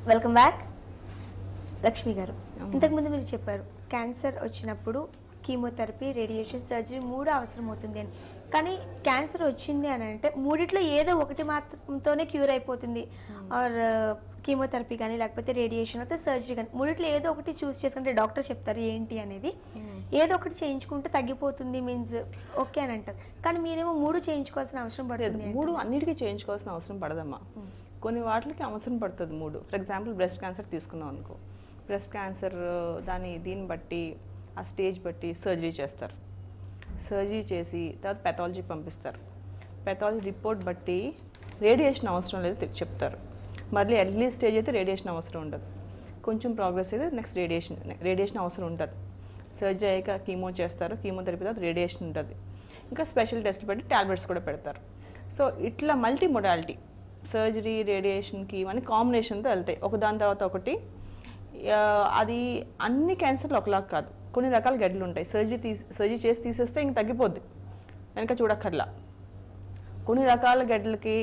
Welcome back Lakshmi గారు ఇంతకుముందు మీరు చెప్పారు క్యాన్సర్ వచ్చినప్పుడు కీమోథెరపీ రేడియేషన్ సర్జరీ మూడు అవసరం అవుతుంది అని కానీ క్యాన్సర్ వచ్చింది అని అంటే మూడిట్లో ఏదో ఒకటి మాత్రంతోనే క్యూర్ అయిపోతుంది ఆర్ కీమోథెరపీ కానీ లేకపోతే రేడియేషన్ అయితే సర్జరీ కానీ మూడిట్లో ఏదో ఒకటి చూస్ చేసుకుంటే డాక్టర్ చెప్తారు ఏంటి అనేది ఏదో ఒకటి చేయించుకుంటే తగ్గిపోతుంది మీన్స్ ఓకే అని అంటారు కానీ మీరేమో మూడు చేయించుకోవాల్సిన అవసరం లేదు, పడుతుంది మూడు అన్నిటికీ చేయించుకోవాల్సిన అవసరం పడదమ్మా కొన్ని వాటికి అవసరం పడుతుంది మూడు ఫర్ ఎగ్జాంపుల్ బ్రెస్ట్ క్యాన్సర్ తీసుకున్నాం అనుకో బ్రెస్ట్ క్యాన్సర్ దాని దీన్ని బట్టి ఆ స్టేజ్ బట్టి సర్జరీ చేస్తారు సర్జరీ చేసి తర్వాత పెథాలజీ పంపిస్తారు పెథాలజీ రిపోర్ట్ బట్టి రేడియేషన్ అవసరం లేదు తె- చెప్తారు మళ్ళీ ఎర్లీ స్టేజ్ అయితే రేడియేషన్ అవసరం ఉండదు కొంచెం ప్రోగ్రెస్ అయితే నెక్స్ట్ రేడియేషన్ రేడియేషన్ అవసరం ఉంటుంది సర్జరీ అయ్యాక కీమో చేస్తారు కీమోథెరపీ తర్వాత రేడియేషన్ ఉంటుంది ఇంకా స్పెషల్ టెస్ట్ పెట్టి టాబ్లెట్స్ కూడా పెడతారు సో ఇట్లా మల్టీ మొడాలిటీ సర్జరీ రేడియేషన్కి ఇవన్నీ కాంబినేషన్తో వెళ్తాయి ఒక దాని తర్వాత ఒకటి ఆ, అది అన్ని క్యాన్సర్లు ఒకలాగా కాదు కొన్ని రకాల గడ్డలు ఉంటాయి సర్జరీ తీసి సర్జరీ చేసి తీసేస్తే ఇంక తగ్గిపోద్ది వెనక చూడక్కర్లా కొన్ని రకాల గడ్డలకి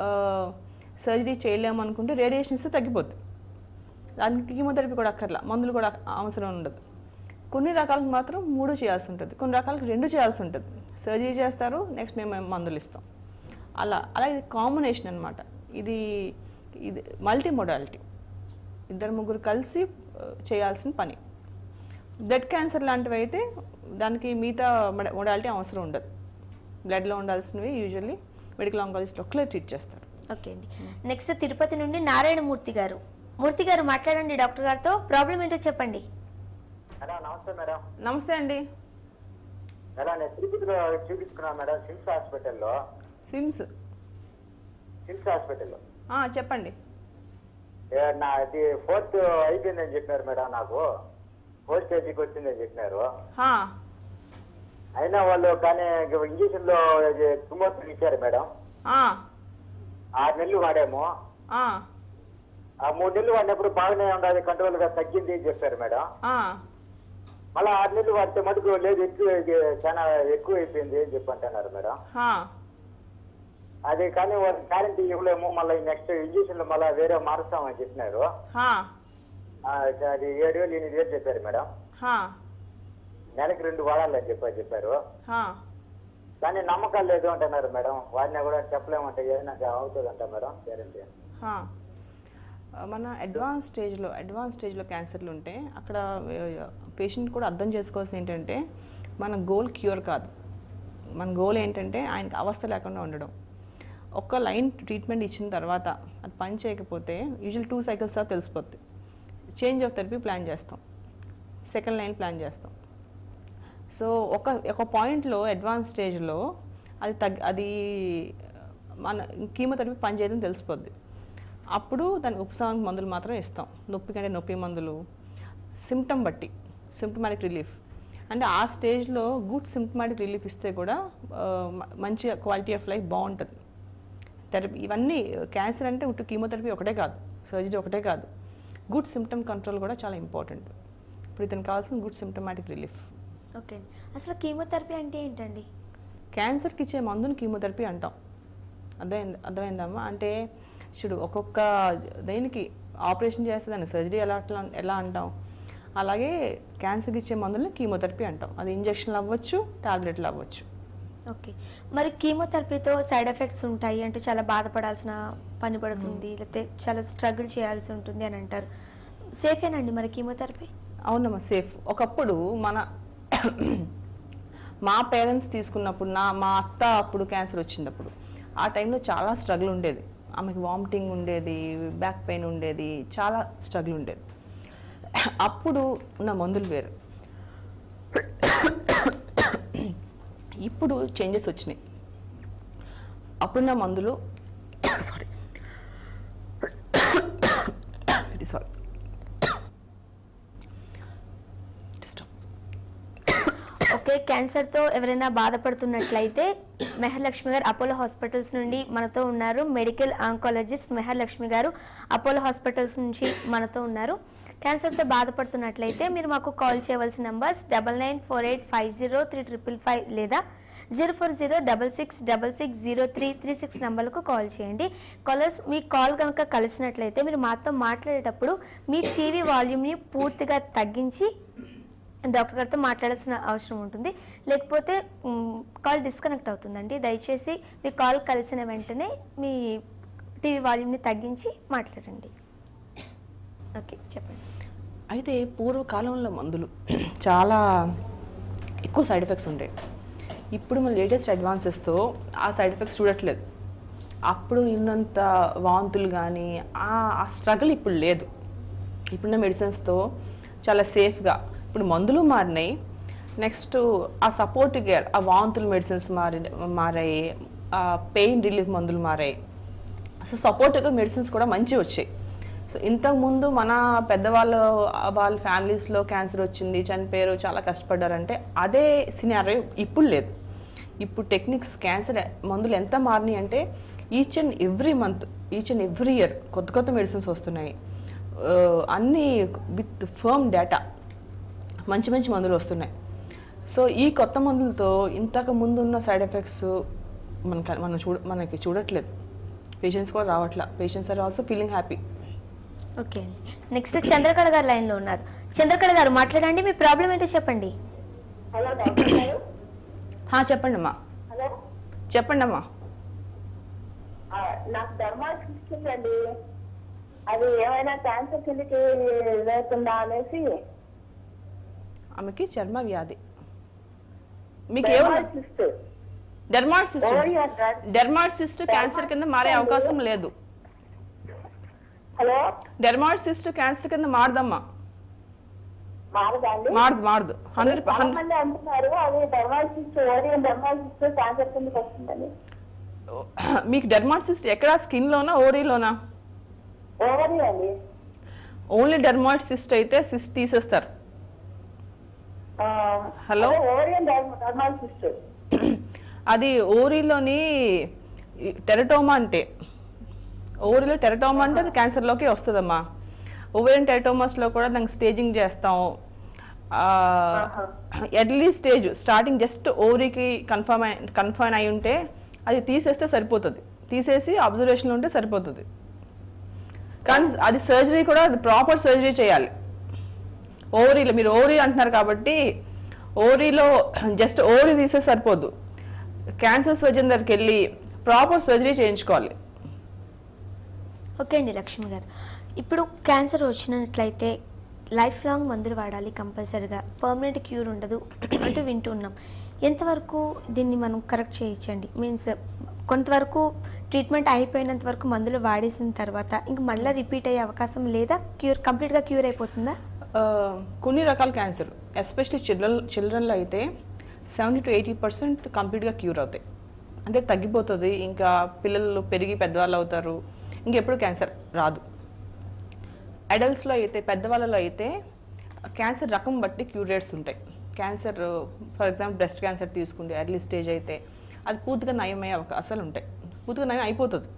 సర్జరీ చేయలేము అనుకుంటే రేడియేషన్ ఇస్తే తగ్గిపోద్ది దానికి కీమోథెరపీ కూడా అక్కర్లా మందులు కూడా అవసరం ఉండదు కొన్ని రకాలకు మాత్రం మూడు చేయాల్సి ఉంటుంది కొన్ని రకాలకు రెండు చేయాల్సి ఉంటుంది సర్జరీ చేస్తారు నెక్స్ట్ మేము మందులు ఇస్తాం అలా అలా ఇది కాంబినేషన్ అనమాట ఇది ఇది మల్టీ మొడాలిటీ ఇద్దరు ముగ్గురు కలిసి ఆ, చేయాల్సిన పని బ్లడ్ క్యాన్సర్ లాంటివి అయితే దానికి మిగతా మొడాలిటీ అవసరం ఉండదు బ్లడ్లో ఉండాల్సినవి యూజువల్లీ మెడికల్ ఆంకాలజిస్ట్ ఒక్కలే ట్రీట్ చేస్తారు ఓకే అండి నెక్స్ట్ తిరుపతి నుండి నారాయణమూర్తి గారు మూర్తి గారు మాట్లాడండి డాక్టర్ గారితో ప్రాబ్లం ఏంటో చెప్పండి మేడం నమస్తే మేడం నమస్తే అండి మేడం నేను తిరుపతిలో చూపించుకున్నాను మేడం సిమ్స్ హాస్పిటల్లో స్విమ్స్ సిమ్స్ హాస్పిటల్లో ఆ, చెప్పండి ఏ, నా అది ఫోర్త్ అయిపోయిందని చెప్పినారు మేడం నాకు ఫోర్త్ స్టేజ్కి వచ్చిందని చెప్పినారు హా, అయినా వాళ్ళు కానీ ఇంజక్షన్ లో తుమ్మోత్తు ఇచ్చారు మేడం ఆ, ఆరు నెలలు వాడాము ఆ, ఆ మూడు నెలలు వాడినప్పుడు బాగానే ఉండదు కంట్రోల్ గా తగ్గింది అని చెప్పారు మేడం ఆ. మళ్ళీ ఆరు నెలలు వాడితే మటుకు లేదు ఎక్కువ ఇది చాలా ఎక్కువ అయిపోయింది అని చెప్పి అంటున్నారు మేడం హా. అది కానీ వాళ్ళు గ్యారంటీ ఇవ్వలేము మళ్ళీ నెక్స్ట్ ఇంజక్షన్ లో మళ్ళీ వేరే మారుస్తామని చెప్పినారు హా, ఆ, అది ఏడు వేలు ఎనిమిది వేలు చెప్పారు మేడం హా, నెలకి రెండు వాడాలని చెప్పి చెప్పారు హా. కానీ నమ్మకాలు లేదు అంటున్నారు మేడం వాడినా కూడా చెప్పలేమంటే ఏదైనా అవుతుందంట మేడం గ్యారంటీ హా. మన అడ్వాన్స్ స్టేజ్లో అడ్వాన్స్ స్టేజ్లో క్యాన్సర్లు ఉంటే అక్కడ పేషెంట్ కూడా అర్థం చేసుకోవాల్సింది ఏంటంటే మన గోల్ క్యూర్ కాదు మన గోల్ ఏంటంటే ఆయనకి అవస్థ లేకుండా ఉండడం ఒక్క లైన్ ట్రీట్మెంట్ ఇచ్చిన తర్వాత అది పని చేయకపోతే యూజువల్ టూ సైకిల్స్ తర్వాత తెలిసిపోద్ది చేంజ్ ఆఫ్ థెరపీ ప్లాన్ చేస్తాం సెకండ్ లైన్ ప్లాన్ చేస్తాం సో ఒక ఒక పాయింట్లో అడ్వాన్స్ స్టేజ్లో అది తగ్ అది మన కీమోథెరపీ పనిచేయదని తెలిసిపోద్ది అప్పుడు దానికి ఉపశమన మందులు మాత్రం ఇస్తాం నొప్పి కంటే నొప్పి మందులు సిమ్టమ్ బట్టి సిమ్టమాటిక్ రిలీఫ్ అంటే ఆ స్టేజ్లో గుడ్ సిమ్టమాటిక్ రిలీఫ్ ఇస్తే కూడా ఆ, మ- మంచి క్వాలిటీ ఆఫ్ లైఫ్ బాగుంటుంది థెరపీ ఇవన్నీ క్యాన్సర్ అంటే ఉట్టు కీమోథెరపీ ఒకటే కాదు సర్జరీ ఒకటే కాదు గుడ్ సిమ్టమ్ కంట్రోల్ కూడా చాలా ఇంపార్టెంట్ ఇప్పుడు ఇతను కావాల్సిన గుడ్ సిమ్టమాటిక్ రిలీఫ్ ఓకే అండి అసలు కీమోథెరపీ అంటే ఏంటండి క్యాన్సర్కి ఇచ్చే మందుని కీమోథెరపీ అంటాం అర్థమైంది అర్థమైందమ్మా అంటే చూడు ఒక్కొక్క దేనికి ఆపరేషన్ చేస్తే దాన్ని సర్జరీ ఎలా అట్లా ఎలా అంటాం అలాగే క్యాన్సర్కి ఇచ్చే మందుల్ని కీమోథెరపీ అంటాం అది ఇంజక్షన్లు అవ్వచ్చు టాబ్లెట్లు అవ్వచ్చు ఓకే మరి కీమోథెరపీతో సైడ్ ఎఫెక్ట్స్ ఉంటాయి అంటే చాలా బాధపడాల్సిన పని పడుతుంది లేకపోతే చాలా స్ట్రగుల్ చేయాల్సి ఉంటుంది అని అంటారు సేఫేనండి మరి కీమోథెరపీ అవునమ్మా సేఫ్ ఒకప్పుడు మన మా పేరెంట్స్ తీసుకున్నప్పుడు నా మా అత్త అప్పుడు క్యాన్సర్ వచ్చినప్పుడు ఆ టైంలో చాలా స్ట్రగుల్ ఉండేది ఆమెకి వామిటింగ్ ఉండేది బ్యాక్ పెయిన్ ఉండేది చాలా స్ట్రగుల్ ఉండేది అప్పుడు ఉన్న మందులు వేరు ఇప్పుడు చేంజెస్ వచ్చినాయి అప్పుడున్న మందులు సారీ సారీ డిస్టర్బ్ ఓకే క్యాన్సర్తో ఎవరైనా బాధపడుతున్నట్లయితే మెహర్లక్ష్మి గారు అపోలో హాస్పిటల్స్ నుండి మనతో ఉన్నారు మెడికల్ ఆంకాలజిస్ట్ మెహర్లక్ష్మి గారు అపోలో హాస్పిటల్స్ నుంచి మనతో ఉన్నారు క్యాన్సర్తో బాధపడుతున్నట్లయితే మీరు మాకు కాల్ చేయవలసిన numbers double nine four eight five zero three triple five లేదా zero four zero double six double six zero three three six నెంబర్కు కాల్ చేయండి కాలర్స్ మీ కాల్ కనుక కలిసినట్లయితే మీరు మాతో మాట్లాడేటప్పుడు మీ టీవీ వాల్యూమ్ని పూర్తిగా తగ్గించి డాక్టర్ గారితో మాట్లాడాల్సిన అవసరం ఉంటుంది లేకపోతే మ్, కాల్ డిస్కనెక్ట్ అవుతుందండి దయచేసి మీ కాల్ కలిసిన వెంటనే మీ టీవీ వాల్యూమ్ని తగ్గించి మాట్లాడండి ఓకే చెప్పండి అయితే పూర్వకాలంలో మందులు చాలా ఎక్కువ సైడ్ ఎఫెక్ట్స్ ఉంటాయి ఇప్పుడు మన లేటెస్ట్ అడ్వాన్సెస్తో ఆ సైడ్ ఎఫెక్ట్స్ చూడట్లేదు అప్పుడు ఉన్నంత వాంతులు కానీ ఆ స్ట్రగుల్ ఇప్పుడు లేదు ఇప్పుడున్న మెడిసిన్స్తో చాలా సేఫ్గా ఇప్పుడు మందులు మారినాయి నెక్స్ట్ ఆ సపోర్ట్ కేర్ ఆ వాంతులు మెడిసిన్స్ మారి మారాయి ఆ పెయిన్ రిలీఫ్ మందులు మారాయి సో సపోర్టివ్గా మెడిసిన్స్ కూడా మంచివి వచ్చాయి సో ఇంతకుముందు మన పెద్దవాళ్ళు వాళ్ళ ఫ్యామిలీస్లో క్యాన్సర్ వచ్చింది చనిపోయారు చాలా కష్టపడ్డారంటే అదే సినారియో ఇప్పుడు లేదు ఇప్పుడు టెక్నిక్స్ క్యాన్సర్ మందులు ఎంత మారినాయి అంటే each and every month each and every year కొత్త కొత్త మెడిసిన్స్ వస్తున్నాయి ఆ, అన్నీ విత్ ఫర్మ్ డేటా మంచి మంచి మందులు వస్తున్నాయి సో ఈ కొత్త మందులతో ఇంతకు ముందు ఉన్న సైడ్ ఎఫెక్ట్స్ మనకి మనం చూడ మనకి చూడట్లేదు పేషెంట్స్ కూడా రావట్లా patients are also feeling happy okay అండి నెక్స్ట్ చంద్రకళ గారు లైన్లో ఉన్నారు చంద్రకళ గారు మాట్లాడండి మీ ప్రాబ్లం ఏంటో చెప్పండి హలో డాక్టర్ గారు చెప్పండి అమ్మా హలో చెప్పండి అమ్మా ఆ, నాకు ధర్మాసిస్ అండి అది ఏమైనా క్యాన్సర్ కిందకి లేకుండా అనేసి ఆమెకి చర్మ వ్యాధి మీకు ఏమన్నా ధర్మాసిస్ట్ డెర్మాట్సిస్ట్ ఓరియన్ డ్రగ్. డెర్మాట్సిస్ట్ క్యాన్సర్ కింద మారే అవకాశం లేదు హలో డెర్మాట్సిస్ట్ క్యాన్సర్ కింద మారదమ్మా మారదా అండి మారదు మారదు హండ్రెడ్ చాలా మంది అంటున్నారు అది ధర్మాసిస్ట్ ఓరియన్ ధర్మాసిస్ట్ క్యాన్సర్ కిందకి వస్తుందని మీకు డెర్మాట్సిస్ట్ ఎక్కడ స్కిన్లోనా ఓరీలోనా ఓవరీ అండి ఓన్లీ డెర్మాట్సిస్ట్ అయితే సిస్ట్ తీసేస్తారు ఆ, హలో? అదే ఓరియన్ ధర్మాసిస్ట్ అది ఓరిలోని టెరటోమా అంటే ఓరిలో టెరటోమా అంటే అది క్యాన్సర్లోకి వస్తుందమ్మా ఓవేరియన్ టెరటోమాస్లో కూడా దానికి స్టేజింగ్ చేస్తాం ఎర్లీ స్టేజ్ స్టార్టింగ్ జస్ట్ ఓరికి కన్ఫర్మ్ కన్ఫర్మ్ అయి ఉంటే అది తీసేస్తే సరిపోతుంది తీసేసి అబ్జర్వేషన్లో ఉంటే సరిపోతుంది కానీ అది సర్జరీ కూడా అది ప్రాపర్ సర్జరీ చేయాలి ఓవరీలో మీరు ఓవరీ అంటున్నారు కాబట్టి ఓవరీలో జస్ట్ ఓవరీ తీసే సరిపోదు క్యాన్సర్ సర్జన్ దగ్గరికి వెళ్ళి ప్రాపర్ సర్జరీ చేయించుకోవాలి ఓకే అండి లక్ష్మి గారు ఇప్పుడు క్యాన్సర్ వచ్చినట్లయితే లైఫ్ లాంగ్ మందులు వాడాలి కంపల్సరీగా పర్మనెంట్ క్యూర్ ఉండదు అంటూ వింటూ ఉన్నాం ఎంతవరకు దీన్ని మనం కరెక్ట్ చేయొచ్చండి మీన్స్ కొంతవరకు ట్రీట్మెంట్ అయిపోయినంత వరకు మందులు వాడేసిన తర్వాత ఇంక మళ్ళీ రిపీట్ అయ్యే అవకాశం లేదా క్యూర్ కంప్లీట్గా క్యూర్ అయిపోతుందా ఆ, కొన్ని రకాల క్యాన్సర్ ఎస్పెషలీ చిల్డ్రన్ చిల్డ్రన్లో అయితే సెవెంటీ టు ఎయిటీ పర్సెంట్ కంప్లీట్గా క్యూర్ అవుతాయి అంటే తగ్గిపోతుంది ఇంకా పిల్లలు పెరిగి పెద్దవాళ్ళు అవుతారు ఇంకెప్పుడు క్యాన్సర్ రాదు అడల్ట్స్లో అయితే పెద్దవాళ్ళలో అయితే క్యాన్సర్ రకం బట్టి క్యూర్ రేట్స్ ఉంటాయి cancer for example breast cancer తీసుకుంటే ఎర్లీ స్టేజ్ అయితే అది పూర్తిగా నయమయ్యే అవకాశాలు ఉంటాయి పూర్తిగా నయం అయిపోతుంది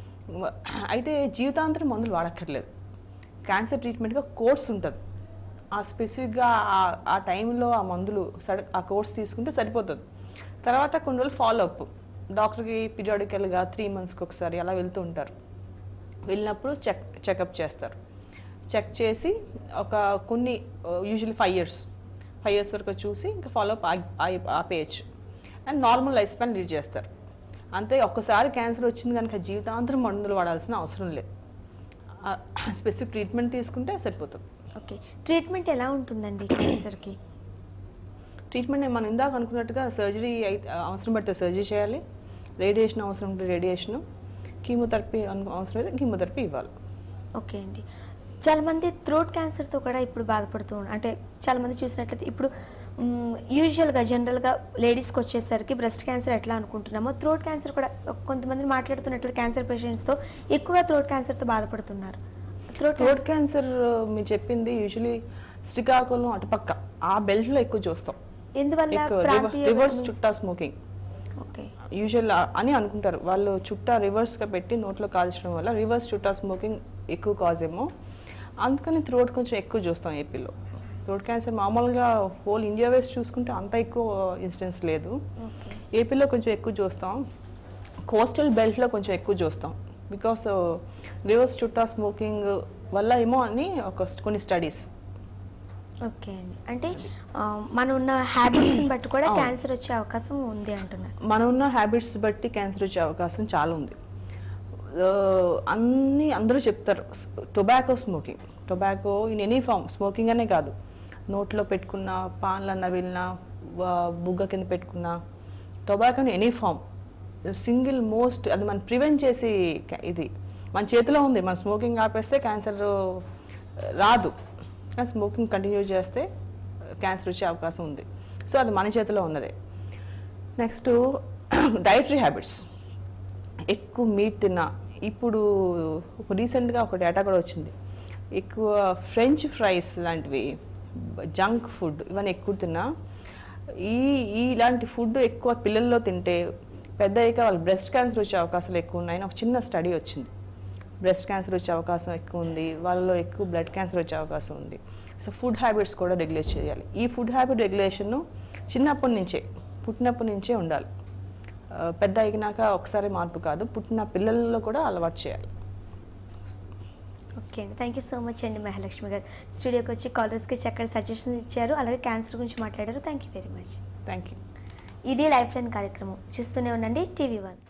అయితే జీవితాంతరం మందులు వాడక్కర్లేదు క్యాన్సర్ ట్రీట్మెంట్గా కోర్స్ ఉంటుంది ఆ స్పెసిఫిక్గా ఆ- ఆ టైంలో ఆ మందులు సడ ఆ కోర్స్ తీసుకుంటే సరిపోతుంది తర్వాత కొన్ని రోజులు ఫాలో అప్ డాక్టర్కి పీరియాడికల్గా త్రీ మంత్స్కి ఒకసారి అలా వెళ్తూ ఉంటారు వెళ్ళినప్పుడు చెక్ చెకప్ చేస్తారు చెక్ చేసి ఒక కొన్ని usually five years five years వరకు చూసి ఇంకా ఫాలో అప్ ఆపేయచ్చు and normal life span lead చేస్తారు అంతే ఒక్కసారి క్యాన్సర్ వచ్చింది కనుక జీవితాంతరం మందులు వాడాల్సిన అవసరం లేదు స్పెసిఫిక్ ట్రీట్మెంట్ తీసుకుంటే సరిపోతుంది ఓకే ట్రీట్మెంట్ ఎలా ఉంటుందండి క్యాన్సర్కి ట్రీట్మెంట్ మనం ఇందాక అనుకున్నట్టుగా సర్జరీ అయితే అవసరం పడితే సర్జరీ చేయాలి రేడియేషన్ అవసరం ఉంటే రేడియేషన్ కీమోథెరపీ అను- అవసరం అయితే కీమోథెరపీ ఇవ్వాలి ఓకే అండి చాలామంది థ్రోట్ క్యాన్సర్తో కూడా ఇప్పుడు బాధపడుతూ ఉన్నారు అంటే చాలామంది చూసినట్లయితే ఇప్పుడు యూజువల్గా జనరల్గా లేడీస్కి వచ్చేసరికి బ్రెస్ట్ క్యాన్సర్ ఎట్లా అనుకుంటున్నామో థ్రోట్ క్యాన్సర్ కూడా కొంతమంది మాట్లాడుతున్నట్లు క్యాన్సర్ పేషెంట్స్తో ఎక్కువగా థ్రోట్ క్యాన్సర్తో బాధపడుతున్నారు థ్రోట్ థ్రోట్ క్యాన్సర్ మీరు చెప్పింది యూజువలీ శ్రీకాకుళం అటుపక్క ఆ బెల్ట్లో ఎక్కువ చూస్తాం ఎందువల్ల ఎక్కువ ప్రాంతీయ రివర్స్ చుట్టా స్మోకింగ్ ఓకే యూజువల్ అని అనుకుంటారు వాళ్ళు చుట్టా రివర్స్గా పెట్టి నోట్లో కాల్చడం వల్ల రివర్స్ చుట్టా స్మోకింగ్ ఎక్కువ కాజ్ ఏమో అందుకని థ్రోట్ కొంచెం ఎక్కువ చూస్తాం ఏపీలో థ్రోట్ క్యాన్సర్ మామూలుగా హోల్ ఇండియా వేస్ట్ చూసుకుంటే అంత ఎక్కువ ఇన్సిడెన్స్ లేదు ఓకే ఏపీలో కొంచెం ఎక్కువ చూస్తాం కోస్టల్ బెల్ట్లో కొంచెం ఎక్కువ చూస్తాం బికాస్ రివర్స్ చుట్టా స్మోకింగ్ వల్ల ఏమో అని ఒక కొన్ని స్టడీస్ ఓకే అండి అంటే ఆ, మనం ఉన్న హ్యాబిట్స్ని బట్టి కూడా అవును. క్యాన్సర్ వచ్చే అవకాశం ఉంది అంటున్నారు మనం ఉన్న హ్యాబిట్స్ బట్టి క్యాన్సర్ వచ్చే అవకాశం చాలా ఉంది ఆ, అన్నీ అందరూ చెప్తారు tobacco smoking tobacco in any form smoking అనే కాదు నోట్లో పెట్టుకున్న పాన్లన్న వెళ్ళిన బుగ్గ కింద పెట్టుకున్న tobacco in any form single most అది మనం ప్రివెంట్ చేసి క- ఇది మన చేతిలో ఉంది మన స్మోకింగ్ ఆపేస్తే క్యాన్సర్ రాదు కానీ స్మోకింగ్ కంటిన్యూ చేస్తే క్యాన్సర్ వచ్చే అవకాశం ఉంది సో అది మన చేతిలో ఉన్నదే నెక్స్ట్ డైటరీ హ్యాబిట్స్ ఎక్కువ మీట్ తిన్నా ఇప్పుడు రీసెంట్గా ఒక డేటా కూడా వచ్చింది ఎక్కువ ఫ్రెంచ్ ఫ్రైస్ లాంటివి జంక్ ఫుడ్ ఇవన్నీ ఎక్కువ తిన్నా ఈ ఈ ఇలాంటి ఫుడ్ ఎక్కువ పిల్లల్లో తింటే పెద్ద అయ్యాక వాళ్ళు బ్రెస్ట్ క్యాన్సర్ వచ్చే అవకాశాలు ఎక్కువ ఉన్నాయని ఒక చిన్న స్టడీ వచ్చింది బ్రెస్ట్ క్యాన్సర్ వచ్చే అవకాశం ఎక్కువ ఉంది వాళ్ళలో ఎక్కువ బ్లడ్ క్యాన్సర్ వచ్చే అవకాశం ఉంది సో ఫుడ్ హ్యాబిట్స్ కూడా రెగ్యులేట్ చేయాలి ఈ ఫుడ్ హ్యాబిట్ రెగ్యులేషన్ చిన్నప్పటి నుంచే పుట్టినప్పటి నుంచే ఉండాలి ఆ, పెద్ద అయినాక ఒకసారి మార్పు కాదు పుట్టిన పిల్లల్లో కూడా అలవాటు చేయాలి ఓకే అండి థ్యాంక్ యూ సో మచ్ అండి మహాలక్ష్మి గారు స్టూడియోకి వచ్చి కాలర్స్కి చక్కటి సజెషన్స్ ఇచ్చారు అలాగే క్యాన్సర్ గురించి మాట్లాడారు thank you very much thank you ఇది లైఫ్ లైన్ కార్యక్రమం చూస్తూనే ఉండండి టీవీ వన్